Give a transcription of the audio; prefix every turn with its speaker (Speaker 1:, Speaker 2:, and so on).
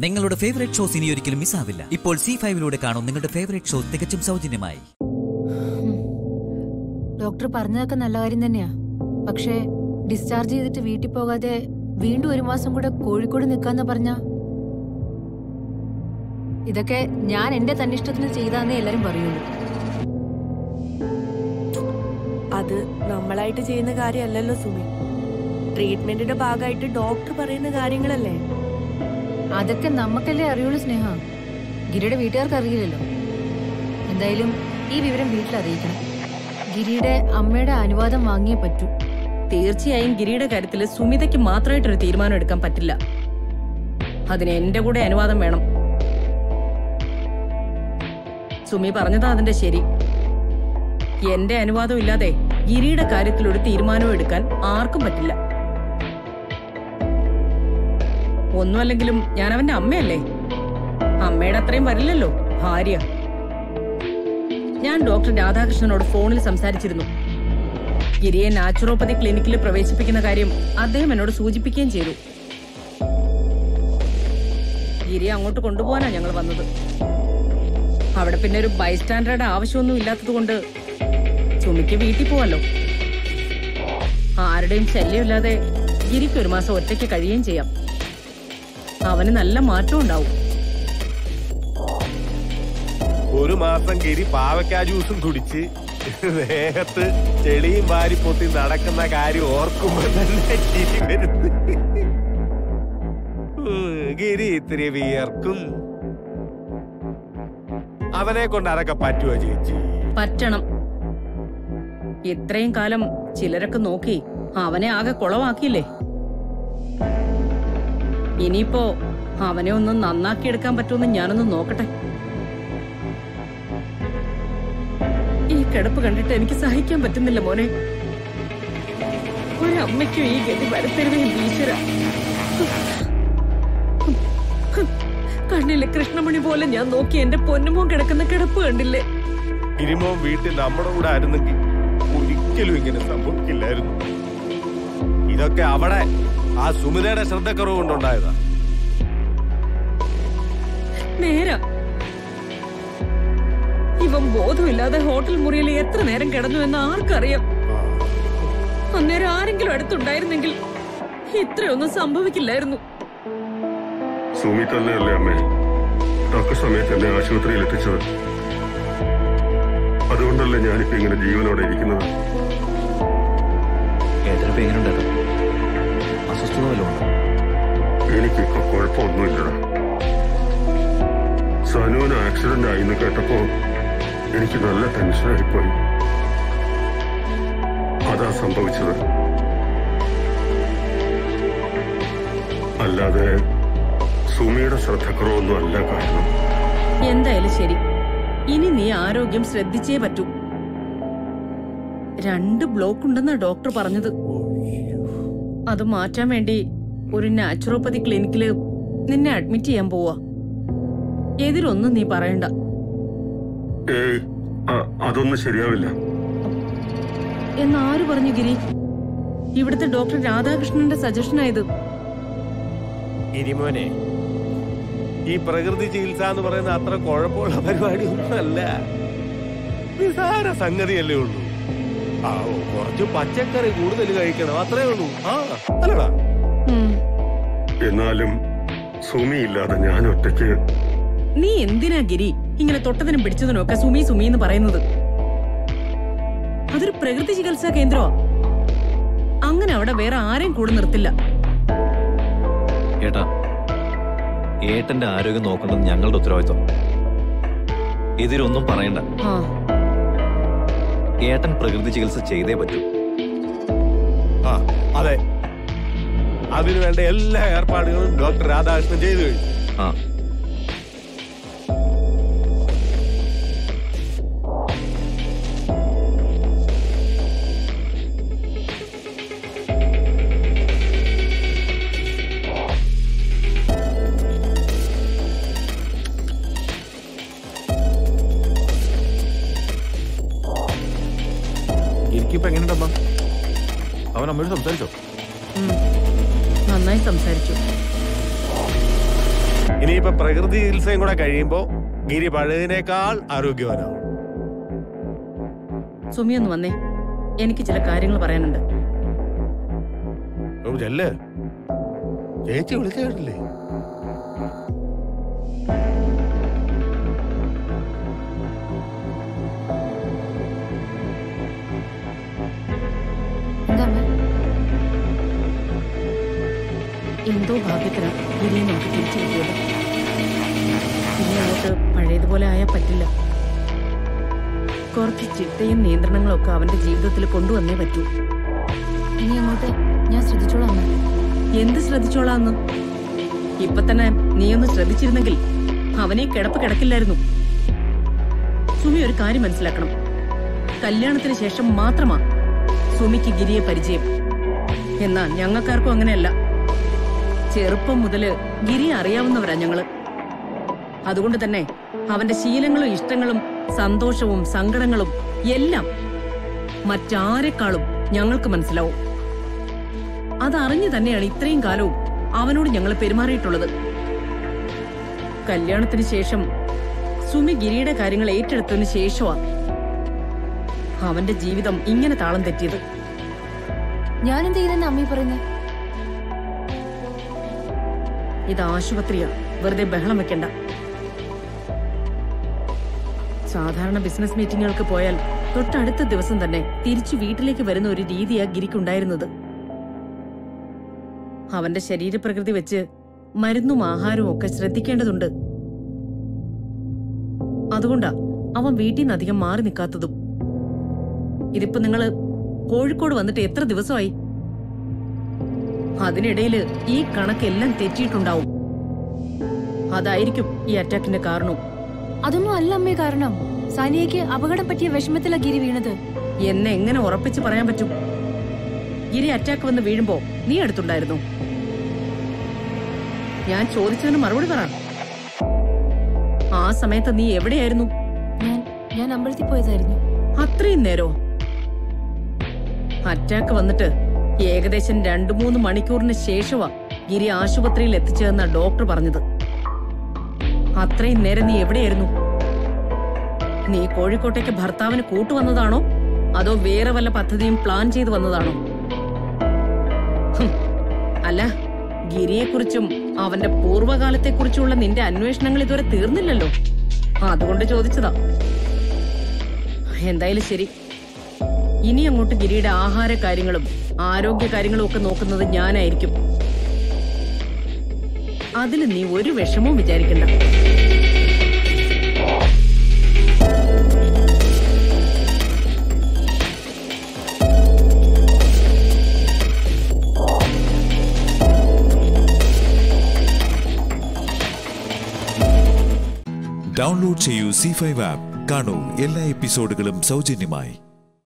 Speaker 1: നിങ്ങളുടെ favourite shows ഇനി ഒരിക്കലും മിസ്സാവില്ല ഇപ്പോൾ സി ഫൈവിലൂടെ കാണും നിങ്ങളുടെ ഫേവറേറ്റ് ഷോ തികച്ചും സൗജന്യമായി
Speaker 2: ഡോക്ടർ പറഞ്ഞതൊക്കെ നല്ല കാര്യം തന്നെയാ പക്ഷേ ഡിസ്ചാർജ് ചെയ്തിട്ട് വീട്ടിൽ പോകാതെ വീണ്ടും ഒരു മാസം കൂടെ കോഴിക്കോട് നിൽക്കാന്ന് പറഞ്ഞ ഇതൊക്കെ ഞാൻ എന്റെ തന്നിഷ്ടത്തിന് ചെയ്താന്നേ എല്ലാരും പറയുള്ളൂ
Speaker 3: അത് നമ്മളായിട്ട് ചെയ്യുന്ന കാര്യമല്ലല്ലോ സുമി ട്രീറ്റ്മെന്റിന്റെ ഭാഗമായിട്ട് ഡോക്ടർ പറയുന്ന കാര്യങ്ങളല്ലേ
Speaker 2: അതൊക്കെ നമുക്കല്ലേ അറിയുള്ളൂ സ്നേഹ ഗിരിയുടെ വീട്ടുകാർക്ക് അറിയില്ലല്ലോ എന്തായാലും ഈ വിവരം വീട്ടിൽ അറിയിക്കണം ഗിരിയുടെ അമ്മയുടെ അനുവാദം വാങ്ങിയേ പറ്റൂ
Speaker 4: തീർച്ചയായും ഗിരിയുടെ കാര്യത്തിൽ സുമിതയ്ക്ക് മാത്രമായിട്ടൊരു തീരുമാനം എടുക്കാൻ പറ്റില്ല അതിന് എന്റെ കൂടെ അനുവാദം വേണം സുമി പറഞ്ഞതാ അതിന്റെ ശരി എന്റെ അനുവാദം ഇല്ലാതെ ഗിരിയുടെ കാര്യത്തിൽ ഒരു തീരുമാനവും എടുക്കാൻ ആർക്കും പറ്റില്ല ഒന്നുമല്ലെങ്കിലും ഞാൻ അവന്റെ അമ്മയല്ലേ അമ്മയുടെ അത്രയും വരില്ലല്ലോ ഭാര്യ ഞാൻ ഡോക്ടർ രാധാകൃഷ്ണനോട് ഫോണിൽ സംസാരിച്ചിരുന്നു ഗിരിയെ നാച്ചുറോപ്പതി ക്ലിനിക്കിൽ പ്രവേശിപ്പിക്കുന്ന കാര്യം അദ്ദേഹം എന്നോട് സൂചിപ്പിക്കുകയും ചെയ്തു ഗിരിയെ അങ്ങോട്ട് കൊണ്ടുപോകാനാ ഞങ്ങൾ വന്നത് അവിടെ പിന്നെ ഒരു ബൈസ്റ്റാൻഡറുടെ ആവശ്യമൊന്നും ഇല്ലാത്തത് കൊണ്ട് സുമിക്ക് വീട്ടിൽ പോവല്ലോ ആരുടെയും ശല്യമില്ലാതെ ഗിരിക്ക് ഒരു മാസം ഒറ്റയ്ക്ക് കഴിയുകയും ചെയ്യാം അവന് നല്ല മാറ്റം ഉണ്ടാവും
Speaker 5: ഒരു മാസം ഗിരി പാവക്കാ ജ്യൂസും കുടിച്ച് ദേഹത്ത് ചെളിയും വാരി പൊത്തി നടക്കുന്ന കാര്യം ഓർക്കുമ്പോ തന്നെ ചിരി വരുന്നു ഉം, ഗിരി ഇത്തിരി വിയർക്കും അവനെ കൊണ്ട് അതൊക്കെ പറ്റുമോ ചേച്ചി
Speaker 4: പറ്റണം ഇത്രയും കാലം ചിലരൊക്കെ നോക്കി അവനെ ആകെ കുളമാക്കിയില്ലേ ഇനിയിപ്പോ അവനെ ഒന്ന് നന്നാക്കിയെടുക്കാൻ പറ്റുമെന്ന് ഞാനൊന്ന് നോക്കട്ടെ ഈ കിടപ്പ് കണ്ടിട്ട് എനിക്ക് സഹിക്കാൻ പറ്റുന്നില്ല മോനെ ഒരമ്മയ്ക്കും ഈ ഗതി വരത്തരുതേ ഈശ്വര കണ്ണിലെ കൃഷ്ണമണി പോലെ ഞാൻ നോക്കി എന്റെ പൊന്നുമോൻ കിടക്കുന്ന കിടപ്പ് കണ്ടില്ലേ
Speaker 5: ഗിരിമോൻ വീട്ടിൽ നമ്മുടെ കൂടെ ആയിരുന്നെങ്കിൽ ഒരിക്കലും ഇങ്ങനെ സംഭവിക്കില്ലായിരുന്നു ഇതൊക്കെ അവിടെ ആ സുമിതയുടെ ശ്രദ്ധക്കുറവ് കൊണ്ടുണ്ടായതാ
Speaker 4: നേരാ ഇവൻ ബോധമില്ലാതെ ഹോട്ടൽ മുറിയിൽ എത്ര നേരം കിടന്നു എന്ന് ആർക്കറിയാം അന്നേരം ആരെങ്കിലും അടുത്തുണ്ടായിരുന്നെങ്കിൽ ഇത്രയൊന്നും സംഭവിക്കില്ലായിരുന്നു
Speaker 6: സുമി തന്നെയല്ലേ അമ്മേ തക്ക സമയത്ത് എന്നെ ആശുപത്രിയിൽ എത്തിച്ചത് അതുകൊണ്ടല്ലേ ഞാനിപ്പോ ഇങ്ങനെ ജീവനോടെ ഇരിക്കുന്നത്
Speaker 7: ഏട്ടനിപ്പോ എങ്ങനെയുണ്ടായിരുന്നു അസ്വസ്ഥത വല്ലതും ഉണ്ടോ
Speaker 6: എനിക്കിപ്പോ കുഴപ്പമൊന്നുമില്ലടാ സനുവിന് ആക്സിഡന്റ് ആയിന്ന് കേട്ടപ്പോ എനിക്ക് നല്ല ടെൻഷനായിപ്പോയി അതാ സംഭവിച്ചത് അല്ലാതെ സുമിയുടെ ശ്രദ്ധക്കുറവൊന്നും അല്ല കാരണം
Speaker 4: എന്തായാലും ശരി ഇനി നീ ആരോഗ്യം ശ്രദ്ധിച്ചേ പറ്റൂ രണ്ട് ബ്ലോക്ക് ഉണ്ടെന്നാ ഡോക്ടർ പറഞ്ഞത് അത് മാറ്റാൻ വേണ്ടി ഒരു നാച്ചുറോപ്പതി ക്ലിനിക്കില് നിന്നെ അഡ്മിറ്റ് ചെയ്യാൻ പോവാ എതിരൊന്നും നീ പറയണ്ട
Speaker 6: ഏയ് അ- അതൊന്നും ശരിയാവില്ല
Speaker 4: എന്നാര് പറഞ്ഞു ഗിരി ഇവിടുത്തെ ഡോക്ടർ രാധാകൃഷ്ണന്റെ സജഷനായത്
Speaker 5: ഗിരിമോനെ ഈ പ്രകൃതി ചികിത്സ എന്ന് പറയുന്ന അത്ര കുഴപ്പമുള്ള പരിപാടി ഒന്നുമല്ല നിസാര സംഗതിയല്ലേ ഉള്ളൂ ആ ഓ, കുറച്ച് പച്ചക്കറി കൂടുതൽ കഴിക്കണം അത്രേ ഉള്ളൂ ആ അല്ലടാ
Speaker 4: ഉം.
Speaker 6: എന്നാലും സുമി ഇല്ലാതെ ഞാൻ ഒറ്റയ്ക്ക്
Speaker 4: നീ എന്തിനാ ഗിരി ഇങ്ങനെ തൊട്ടതിനും പിടിച്ചതിനും ഒക്കെ സുമി സുമി എന്ന് പറയുന്നത് അതൊരു പ്രകൃതി ചികിത്സാ കേന്ദ്രമാ അങ്ങനെ അവിടെ വേറെ ആരെയും കൂടെ നിർത്തില്ല
Speaker 7: ഏട്ടാ ഏട്ടന്റെ ആരോഗ്യം നോക്കേണ്ടത് ഞങ്ങളുടെ ഉത്തരവാദിത്വം എതിരൊന്നും പറയണ്ട
Speaker 4: ആ
Speaker 7: ഏട്ടൻ പ്രകൃതി ചികിത്സ ചെയ്തേ പറ്റൂ
Speaker 5: ആ അതെ അതിനു വേണ്ട എല്ലാ ഏർപ്പാടുകളും ഡോക്ടർ രാധാകൃഷ്ണൻ ചെയ്തു കഴിഞ്ഞു
Speaker 7: ആ
Speaker 8: എനിക്കിപ്പോ എങ്ങനെയുണ്ടമ്മ അവൻ അമ്മയോട് സംസാരിച്ചോ
Speaker 4: ഉം. നന്നായി സംസാരിച്ചു
Speaker 5: ഇനി ഇനിയിപ്പോ പ്രകൃതി ചികിത്സയും കൂടെ കഴിയുമ്പോ ഗിരി പഴയതിനേക്കാൾ ആരോഗ്യവാനാവും
Speaker 4: സുമി ഒന്ന് വന്നേ എനിക്ക് ചില കാര്യങ്ങൾ പറയാനുണ്ട്
Speaker 5: ഓ, ചെല്ല് ചേച്ചി വിളിച്ച കേട്ടില്ലേ
Speaker 2: എന്താ അമ്മേ
Speaker 4: എന്തോ ഭാഗ്യത്തിന് ഗിരിയെ നമുക്ക് തിരിച്ചു കിട്ടിയത് ഇനി അങ്ങോട്ട് പഴയതുപോലെ ആയാൽ പറ്റില്ല കുറച്ച് ചിട്ടയും നിയന്ത്രണങ്ങളും ഒക്കെ അവന്റെ ജീവിതത്തിൽ കൊണ്ടുവന്നേ പറ്റൂ
Speaker 2: ഇനി അങ്ങോട്ട് ഞാൻ ശ്രദ്ധിച്ചോളാം അമ്മേ
Speaker 4: എന്ത് ശ്രദ്ധിച്ചോളാന്ന് ഇപ്പൊ തന്നെ നീയൊന്ന് ശ്രദ്ധിച്ചിരുന്നെങ്കിൽ അവനെ കിടപ്പ് കിടക്കില്ലായിരുന്നു സുമി ഒരു കാര്യം മനസ്സിലാക്കണം കല്യാണത്തിന് ശേഷം മാത്രമാ സുമിക്ക് ഗിരിയെ പരിചയം എന്നാ ഞങ്ങൾക്കാർക്കും അങ്ങനെയല്ല ചെറുപ്പം മുതല് ഗിരിയെ അറിയാവുന്നവരാ ഞങ്ങള് അതുകൊണ്ട് തന്നെ അവന്റെ ശീലങ്ങളും ഇഷ്ടങ്ങളും സന്തോഷവും സങ്കടങ്ങളും എല്ലാം മറ്റാരെക്കാളും ഞങ്ങൾക്ക് മനസ്സിലാവും അതറിഞ്ഞു തന്നെയാണ് ഇത്രയും കാലവും അവനോട് ഞങ്ങൾ പെരുമാറിയിട്ടുള്ളത് കല്യാണത്തിന് ശേഷം സുമി ഗിരിയുടെ കാര്യങ്ങൾ ഏറ്റെടുത്തതിന് ശേഷമാ അവന്റെ ജീവിതം ഇങ്ങനെ താളം തെറ്റിയത്
Speaker 2: ഞാൻ എന്ത് ചെയ്തെന്ന് അമ്മി പറയുന്നേ
Speaker 4: ഇത് ആശുപത്രിയാ വെറുതെ ബഹളം വെക്കണ്ട സാധാരണ ബിസിനസ് മീറ്റിങ്ങുകൾക്ക് പോയാൽ തൊട്ടടുത്ത ദിവസം തന്നെ തിരിച്ചു വീട്ടിലേക്ക് വരുന്ന ഒരു രീതിയാ ഗിരിക്കുണ്ടായിരുന്നത് അവന്റെ ശരീരപ്രകൃതി വെച്ച് മരുന്നും ആഹാരവും ഒക്കെ ശ്രദ്ധിക്കേണ്ടതുണ്ട് അതുകൊണ്ടാ അവൻ വീട്ടിൽ നിന്ന് അധികം മാറി നിൽക്കാത്തതും ഇതിപ്പോ നിങ്ങള് കോഴിക്കോട് വന്നിട്ട് എത്ര ദിവസമായി അതിനിടയില് ഈ കണക്കെല്ലാം തെറ്റിയിട്ടുണ്ടാവും അതായിരിക്കും ഈ അറ്റാക്കിന്റെ കാരണവും
Speaker 2: അതൊന്നും അല്ല അമ്മേ കാരണം സാനിയയ്ക്ക് അപകടം പറ്റിയ വിഷമത്തിലാ ഗിരി വീണത്
Speaker 4: എന്നെ എങ്ങനെ ഉറപ്പിച്ച് പറയാൻ പറ്റും ഗിരി അറ്റാക്ക് വന്ന് വീഴുമ്പോ നീ അടുത്തുണ്ടായിരുന്നു ഞാൻ ചോദിച്ചതിന് മറുപടി പറ ആ സമയത്ത് നീ എവിടെയായിരുന്നു
Speaker 2: ഞാൻ ഞാൻ അമ്പലത്തിൽ പോയതായിരുന്നു
Speaker 4: അത്രയും നേരോ അറ്റാക്ക് വന്നിട്ട് ഏകദേശം രണ്ടു മൂന്ന് മണിക്കൂറിന് ശേഷമാ ഗിരി ആശുപത്രിയിൽ എത്തിച്ചതെന്ന ഡോക്ടർ പറഞ്ഞത് അത്രയും നേരം നീ എവിടെയായിരുന്നു നീ കോഴിക്കോട്ടേക്ക് ഭർത്താവിന് കൂട്ടുവന്നതാണോ അതോ വേറെ വല്ല പദ്ധതിയും പ്ലാൻ ചെയ്തു വന്നതാണോ ഹും, അല്ല ഗിരിയെക്കുറിച്ചും അവന്റെ പൂർവ്വകാലത്തെക്കുറിച്ചുള്ള നിന്റെ അന്വേഷണങ്ങൾ ഇതുവരെ തീർന്നില്ലല്ലോ അതുകൊണ്ട് ചോദിച്ചതാ എന്തായാലും ശരി ഇനി അങ്ങോട്ട് ഗിരിയുടെ ആഹാര കാര്യങ്ങളും ആരോഗ്യ കാര്യങ്ങളും ഒക്കെ നോക്കുന്നത് ഞാനായിരിക്കും അതിൽ നീ ഒരു വിഷമവും വിചാരിക്കണ്ട
Speaker 9: ഡൗൺലോഡ് ചെയ്യൂ സി ഫൈവ് ആപ്പ് കാണൂ എല്ലാ എപ്പിസോഡുകളും സൗജന്യമായി